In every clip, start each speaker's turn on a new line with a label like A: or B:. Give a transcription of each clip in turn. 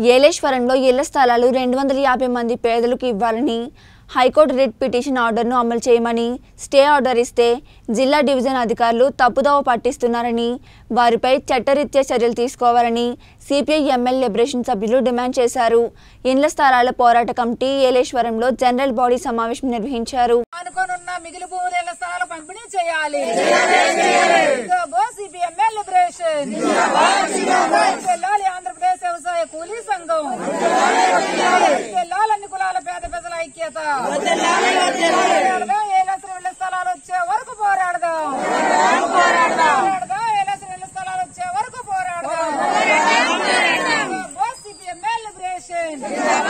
A: ఏలేశ్వరంలో ఇళ్ల స్థలాలు రెండు వందల యాభై మంది పేదలకు ఇవ్వాలని హైకోర్టు రిట్ పిటిషన్ ఆర్డర్ను అమలు చేయమని స్టే ఆర్డర్ ఇస్తే జిల్లా డివిజన్ అధికారులు తప్పుదోవ పట్టిస్తున్నారని వారిపై చట్టరీత్యా చర్యలు తీసుకోవాలని సిపిఐ ఎమ్మెల్యే లిబరేషన్ సభ్యులు డిమాండ్ చేశారు ఇండ్ల స్థలాల పోరాట కమిటీ ఏలేశ్వరంలో జనరల్ బాడీ సమావేశం నిర్వహించారు
B: అనుకోనున్న మిగిలి భూముల ఇళ్ల స్థలాలు పంపిణీ చేయాలి గో సిపిఎంఎల్ లిబరేషన్ వెళ్ళాలి ఆంధ్రప్రదేశ్ వ్యవసాయ కూలీ సంఘం వెళ్ళాలి అన్ని కులాల పేద ప్రజల ఐక్యత పోరాడదాం ఏలేశ్వరం ఇళ్ల స్థలాలు వచ్చే వరకు పోరాడదాం పోరాడదాం ఏలేశ్వరం ఇళ్ల స్థలాలు వచ్చే వరకు పోరాడదాం గో సిపిఎంఎల్ లిబరేషన్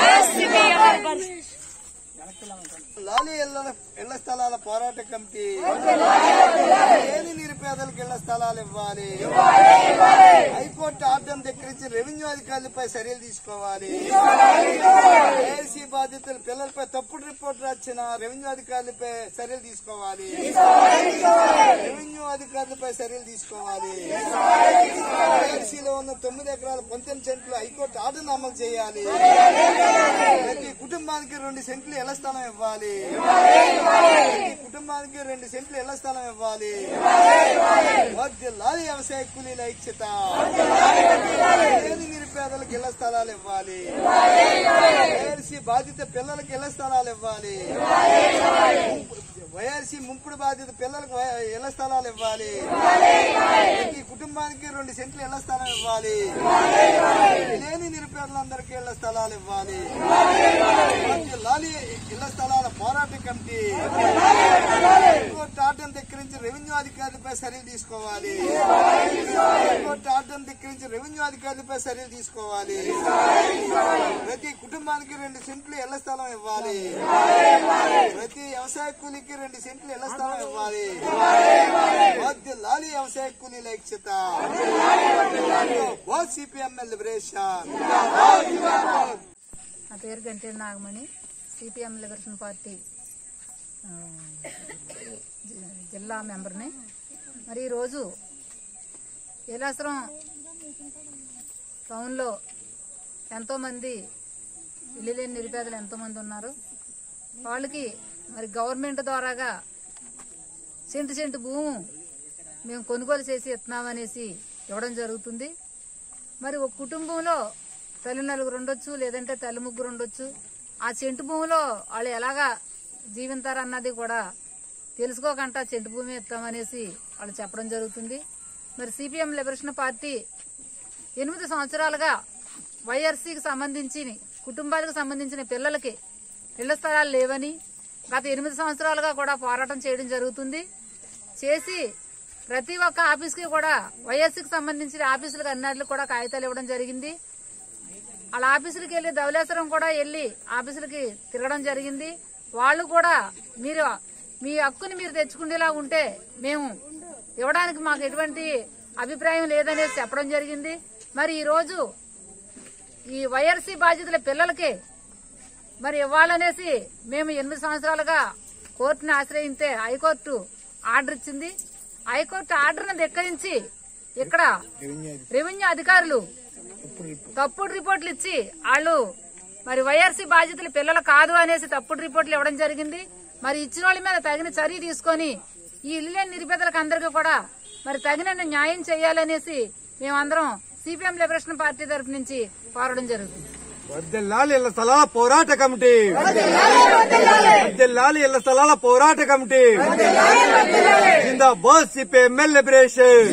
C: లాలి ఇళ్ల ఇళ్ల స్థలాల పోరాట కమిటీ లేని నిరుపేదలకు ఇళ్ల స్థలాలు ఇవ్వాలి హైకోర్టు ఆర్డర్ దగ్గరించి రెవెన్యూ అధికారులపై చర్యలు తీసుకోవాలి ఏసీ బాధితుల పిల్లలపై తప్పుడు రిపోర్ట్ వచ్చిన రెవెన్యూ అధికారులపై చర్యలు తీసుకోవాలి రెవెన్యూ అధికారులపై చర్యలు తీసుకోవాలి ఏసీలో ఉన్న తొమ్మిది ఎకరాల పంతొమ్మిది సెంట్లు హైకోర్టు ఆర్డర్ అమలు చేయాలి ప్రతి కుటుంబానికి రెండు సెంట్లు ఇళ్ల స్థలం ఇవ్వాలి ప్రతి కుటుంబానికి రెండు సెంట్లు ఇళ్ల స్థలం ఇవ్వాలి వర్ధిల్లాలి వ్యవసాయ కూలీల ఐక్యత లేని నిరుపేదలకు ఇళ్ల స్థలాలు ఇవ్వాలి వైఎస్సీ బాధిత పిల్లలకు ఇళ్ల స్థలాలు ఇవ్వాలి వైఎస్సీ ముంపుడు బాధిత పిల్లలకు వై- ఇళ్ల స్థలాలు ఇవ్వాలి ప్రతి కుటుంబానికి రెండు సెంట్లు ఇళ్ల స్థలం ఇవ్వాలి లేని నిరుపేదలందరికీ ఇళ్ల స్థలాలు ఇవ్వాలి లాలి ఇళ్ల స్థలాల పోరాట కమిటీ హైకోర్టు ఆర్డర్ ధిక్కరించి రెవెన్యూ అధికారులపై చర్యలు తీసుకోవాలి హైకోర్టు ఆర్డర్ ధిక్కరించి రెవెన్యూ అధికారులపై చర్యలు తీసుకోవాలి ప్రతి కుటుంబానికి రెండు సెంట్లు ఇళ్ల స్థలం ఇవ్వాలి ప్రతి వ్యవసాయ కూలీకి రెండు సెంట్లు ఇళ్ల స్థలం ఇవ్వాలి లాలి వ్యవసాయ కూలీల ఐక్యత ఓ సిపిఎంఎల్ లిబరేషన్
B: నా పేరు Ganteru Nagamani CPM liberation party ఆ, జి- జిల్లా మెంబర్ని మరి ఈరోజు ఏలాసరం టౌన్లో ఎంతోమంది ఇల్లు లేని నిరుపేదలు ఎంతోమంది ఉన్నారు వాళ్ళకి మరి గవర్నమెంట్ ద్వారాగా సెంటు సెంటు భూము మేము కొనుగోలు చేసి ఇస్తున్నామనేసి ఇవ్వడం జరుగుతుంది మరి ఒక కుటుంబంలో తల్లి నలుగురు ఉండొచ్చు లేదంటే తల్లి ముగ్గురు ఉండొచ్చు ఆ చెంటు భూమిలో వాళ్ళు ఎలాగా జీవింతారన్నది కూడా తెలుసుకోకుండా చెంటు భూమి ఇస్తామనేసి వాళ్ళు చెప్పడం జరుగుతుంది మరి సిపిఎం లిబరేషన్ పార్టీ ఎనిమిది సంవత్సరాలుగా వైఆర్సీకి సంబంధించి కుటుంబాలకు సంబంధించిన పిల్లలకి ఇళ్ల స్థలాలు లేవని గత ఎనిమిది సంవత్సరాలుగా కూడా పోరాటం చేయడం జరుగుతుంది చేసి ప్రతి ఒక్క ఆఫీస్కి కూడా వైఎస్సీకి సంబంధించిన ఆఫీసులకు అన్నిటికి కూడా కాగితాలు ఇవ్వడం జరిగింది వాళ్ళ ఆఫీసులకి వెళ్ళి ధవలేశ్వరం కూడా వెళ్ళి ఆఫీసులకి తిరగడం జరిగింది వాళ్ళు కూడా మీరు మీ హక్కుని మీరు తెచ్చుకునేలా ఉంటే మేము ఇవ్వడానికి మాకు ఎటువంటి అభిప్రాయం లేదనేసి చెప్పడం జరిగింది మరి ఈ రోజు ఈ వైఆర్సీ బాధితుల పిల్లలకి మరి ఇవ్వాలనేసి మేము ఎనిమిది సంవత్సరాలుగా కోర్టుని ఆశ్రయిస్తే హైకోర్టు ఆర్డర్ ఇచ్చింది హైకోర్టు ఆర్డర్ను ధిక్కరించి ఇక్కడ రెవెన్యూ అధికారులు తప్పుడు రిపోర్ట్లు ఇచ్చి వాళ్ళు మరి వైఆర్సీ బాధితుల పిల్లలు కాదు అనేసి తప్పుడు రిపోర్ట్లు ఇవ్వడం జరిగింది మరి ఇచ్చిన వాళ్ళ మీద తగిన చర్య తీసుకొని ఈ ఇల్లు లేని నిరుపేదలకు అందరికీ కూడా మరి తగిన న్యాయం చేయాలనేసి మేమందరం సిపిఎం లిబరేషన్ పార్టీ తరఫు నుంచి కోరడం జరుగుతుంది
D: వద్దెల్లాలి ఇళ్ల స్థలాల పోరాట కమిటీ వద్దెల్లాలి ఇళ్ల స్థలాల పోరాట కమిటీ జిందాబాద్ సిపిఎంఎల్ లిబరేషన్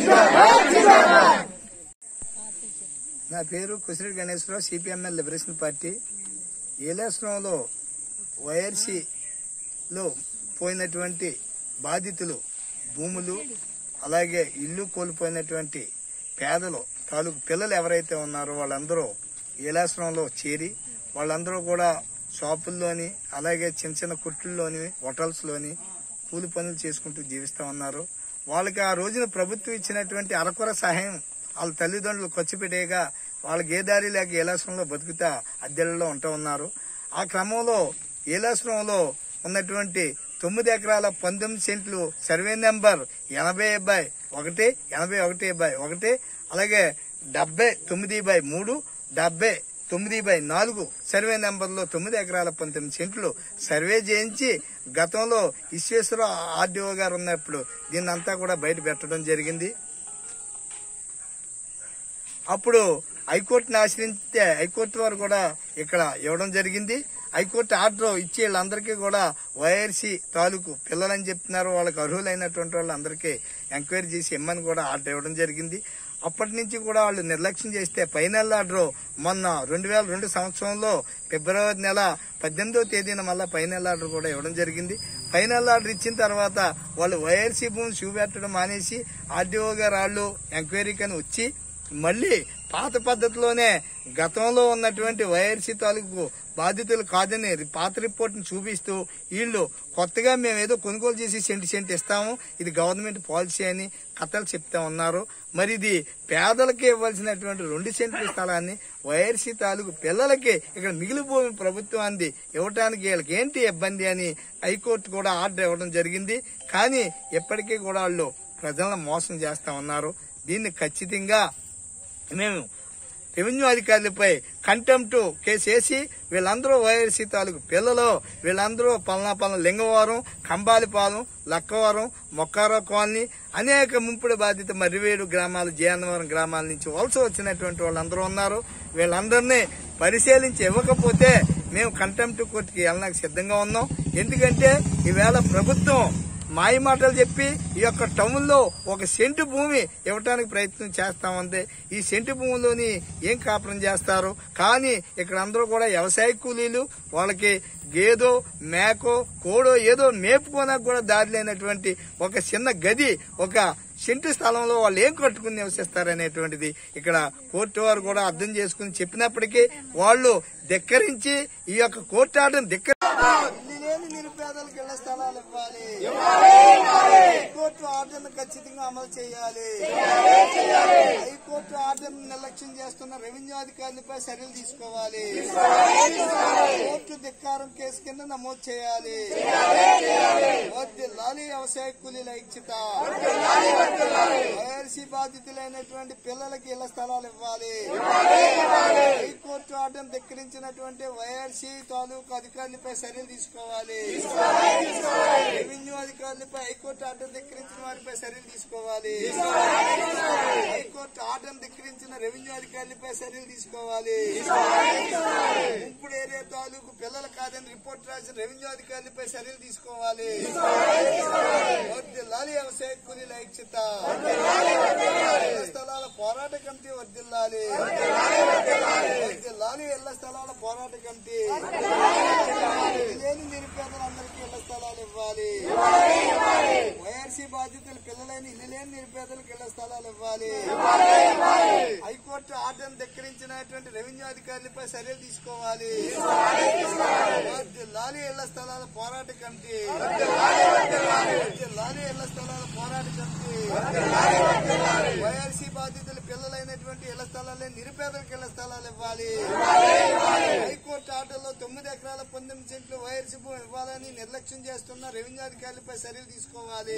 C: నా పేరు Kusireddy Ganeshwararao CPIML liberation party ఏలేశ్వరంలో వైఆర్సీలో పోయినటువంటి బాధితులు భూములు అలాగే ఇల్లు కోల్పోయినటువంటి పేదలు తాలూకు పిల్లలు ఎవరైతే ఉన్నారో వాళ్ళందరూ ఏలేశ్వరంలో చేరి వాళ్ళందరూ కూడా షాపుల్లోని అలాగే చిన్న చిన్న కుట్లలోని హోటల్స్లోని కూలి పనులు చేసుకుంటూ జీవిస్తా ఉన్నారు వాళ్ళకి ఆ రోజున ప్రభుత్వం ఇచ్చినటువంటి అరకొర సహాయం వాళ్ళ తల్లిదండ్రులు ఖర్చు పెట్టేగా వాళ్ళకి ఏ దారి లేక ఏలాశ్రంలో బతుకుతా అద్దెలలో ఉంటూ ఉన్నారు ఆ క్రమంలో ఏలాశ్రంలో ఉన్నటువంటి తొమ్మిది ఎకరాల పంతొమ్మిది సెంట్లు సర్వే నెంబర్ ఎనభై బై ఒకటి ఎనభై ఒకటి బై ఒకటి అలాగే డెబ్బై తొమ్మిది బై మూడు డెబ్బై తొమ్మిది బై నాలుగు సర్వే నెంబర్లో తొమ్మిది ఎకరాల పంతొమ్మిది సెంట్లు సర్వే చేయించి గతంలో విశ్వేశ్వర ఆర్డీఓ గారు ఉన్నప్పుడు దీన్ని అంతా కూడా బయట పెట్టడం జరిగింది అప్పుడు హైకోర్టుని ఆశ్రయిస్తే హైకోర్టు వారు కూడా ఇక్కడ ఇవ్వడం జరిగింది హైకోర్టు ఆర్డర్ ఇచ్చి వీళ్ళందరికీ కూడా వైఆర్సీ తాలూకు పిల్లలని చెప్తున్నారు వాళ్ళకి అర్హులైనటువంటి వాళ్ళందరికీ ఎంక్వైరీ చేసి ఇమ్మని కూడా ఆర్డర్ ఇవ్వడం జరిగింది అప్పటి నుంచి కూడా వాళ్ళు నిర్లక్ష్యం చేస్తే ఫైనల్ ఆర్డర్ మొన్న రెండు వేల రెండు సంవత్సరంలో ఫిబ్రవరి నెల పద్దెనిమిదవ తేదీన మళ్ళీ ఫైనల్ ఆర్డర్ కూడా ఇవ్వడం జరిగింది ఫైనల్ ఆర్డర్ ఇచ్చిన తర్వాత వాళ్ళు వైఆర్సీ భూమి చూపెట్టడం మానేసి ఆర్డీఓ గారు వాళ్ళు ఎంక్వైరీకని వచ్చి మళ్ళీ పాత పద్ధతిలోనే గతంలో ఉన్నటువంటి వైఆర్సీ తాలూకు బాధితులు కాదని రి- పాత రిపోర్ట్ని చూపిస్తూ వీళ్ళు కొత్తగా మేము ఏదో కొనుగోలు చేసి సెంటి సెంటి ఇస్తాము ఇది గవర్నమెంట్ పాలసీ అని కథలు చెప్తా ఉన్నారు మరి ఇది పేదలకి ఇవ్వాల్సినటువంటి రెండు సెంట్ల స్థలాన్ని వైఆర్సీ తాలూకు పిల్లలకి ఇక్కడ మిగిలిపోయిన ప్రభుత్వాన్ని ఇవ్వటానికి వీళ్ళకి ఏంటి ఇబ్బంది అని హైకోర్టు కూడా ఆర్డర్ ఇవ్వడం జరిగింది కానీ ఇప్పటికీ కూడా వాళ్ళు ప్రజలను మోసం చేస్తా ఉన్నారు దీన్ని ఖచ్చితంగా మేము రెవెన్యూ అధికారులపై కంటెంప్ట్ కేసు వేసి వీళ్ళందరూ వైఎస్సీ తాలూకు పిల్లలు వీళ్ళందరూ పలనాపాలెం లింగవరం కంబాలిపాలెం లక్కవరం మొక్కారో కాలనీ అనేక ముంపుడు బాధిత మర్రివేడు గ్రామాలు జయన్నవరం గ్రామాల నుంచి వలస వచ్చినటువంటి వాళ్ళందరూ ఉన్నారు వీళ్ళందరినీ పరిశీలించి ఇవ్వకపోతే మేము కంటెంప్ట్ కోర్టుకి వెళ్ళడానికి సిద్ధంగా ఉన్నాం ఎందుకంటే ఈవేళ ప్రభుత్వం మాయ మాటలు చెప్పి ఈ యొక్క టౌన్ లో ఒక సెంటు భూమి ఇవ్వటానికి ప్రయత్నం చేస్తామంటే ఈ సెంటు భూమిలోని ఏం కాపురం చేస్తారు కానీ ఇక్కడ అందరూ కూడా వ్యవసాయ కూలీలు వాళ్ళకి గేదో మేకో కోడో ఏదో మేపుకోనకు కూడా దారి లేనటువంటి ఒక చిన్న గది ఒక సెంటు స్థలంలో వాళ్ళు ఏం కట్టుకుని నివసిస్తారనేటువంటిది ఇక్కడ కోర్టు వారు కూడా అర్థం చేసుకుని చెప్పినప్పటికీ వాళ్ళు ధిక్కరించి ఈ యొక్క కోర్టు ఆర్డర్ ధిక్కరి ఇల్లు లేని నిరుపేదలకు ఇళ్ల స్థలాలు ఇవ్వాలి హైకోర్టు ఆర్డర్ను ఖచ్చితంగా అమలు చేయాలి హైకోర్టు ఆర్డర్ను నిర్లక్ష్యం చేస్తున్న రెవెన్యూ అధికారులపై చర్యలు తీసుకోవాలి కోర్టు ధిక్కారం కేసు కింద నమోదు చేయాలి వర్ధిల్లాలి వ్యవసాయ కూలీల ఐక్యత వైఎల్సీ బాధితులైనటువంటి పిల్లలకి ఇళ్ల స్థలాలు ఇవ్వాలి హైకోర్టు ఆర్డర్ ధిక్కరించినటువంటి వైఆర్సీ తాలూకు అధికారులపై చర్యలు తీసుకోవాలి రెవెన్యూ అధికారులపై హైకోర్టు ఆర్డర్ ధిక్కరించిన వారిపై చర్యలు తీసుకోవాలి హైకోర్టు ఆర్డర్ ధిక్కరించిన రెవెన్యూ అధికారులపై చర్యలు తీసుకోవాలి ఇప్పుడు ఏరియా తాలూకు పిల్లలు కాదని రిపోర్ట్ రాసిన రెవెన్యూ అధికారులపై చర్యలు తీసుకోవాలి వర్దిల్లాలి వ్యవసాయ కూలీల ఐక్యత ఇళ్ల స్థలాల పోరాట కమిటీ వర్దిల్లాలి వర్దిల్లాలి ఇళ్ల స్థలాల పోరాట కమిటీ లేని నిరుపేదలందరికీ ఇళ్ల స్థలాలు ఇవ్వాలి వైఆర్సీ బాధితులు పిల్లలైన ఇల్లు లేని నిరుపేదలకు ఇళ్ల స్థలాలు ఇవ్వాలి హైకోర్టు ఆర్డర్ ధిక్కరించినటువంటి రెవెన్యూ అధికారులపై చర్యలు తీసుకోవాలి వర్దిల్లాలి ఇళ్ల స్థలాల పోరాట కమిటీ వర్దిల్లాలి ఇళ్ల స్థలాల పోరాట కమిటీ వైఆర్సీ బాధితులు పిల్లలైనటువంటి ఇళ్ల స్థలాలే నిరుపేదలకు ఇళ్ల స్థలాలు ఇవ్వాలి హైకోర్టు ఆర్డర్లో తొమ్మిది ఎకరాల పంతొమ్మిది సెంట్లు వైఎస్సీ భూమి ఇవ్వాలని నిర్లక్ష్యం చేస్తున్న రెవెన్యూ అధికారులపై చర్యలు తీసుకోవాలి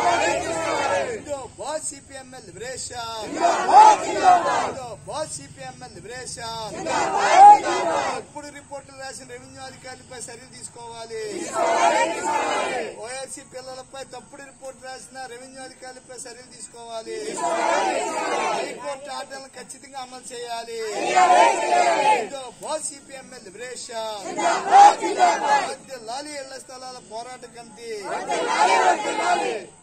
C: ఇండో బాస్ సిపిఎంఎల్ లిబరేషన్ ఇండో బాస్ సిపిఎంఎల్ లిబరేషన్ ఇప్పుడు రిపోర్టులు రాసిన రెవెన్యూ అధికారులపై చర్యలు తీసుకోవాలి ఓఎస్సీ పిల్లలపై తప్పుడు రిపోర్టు రాసిన రెవెన్యూ అధికారులపై చర్యలు తీసుకోవాలి హైకోర్టు ఆర్డర్లను ఖచ్చితంగా అమలు చేయాలి ఇండో బాస్ సిపిఎంఎల్ లిబరేషన్ లాలి ఇళ్ల స్థలాల పోరాట కమిటీ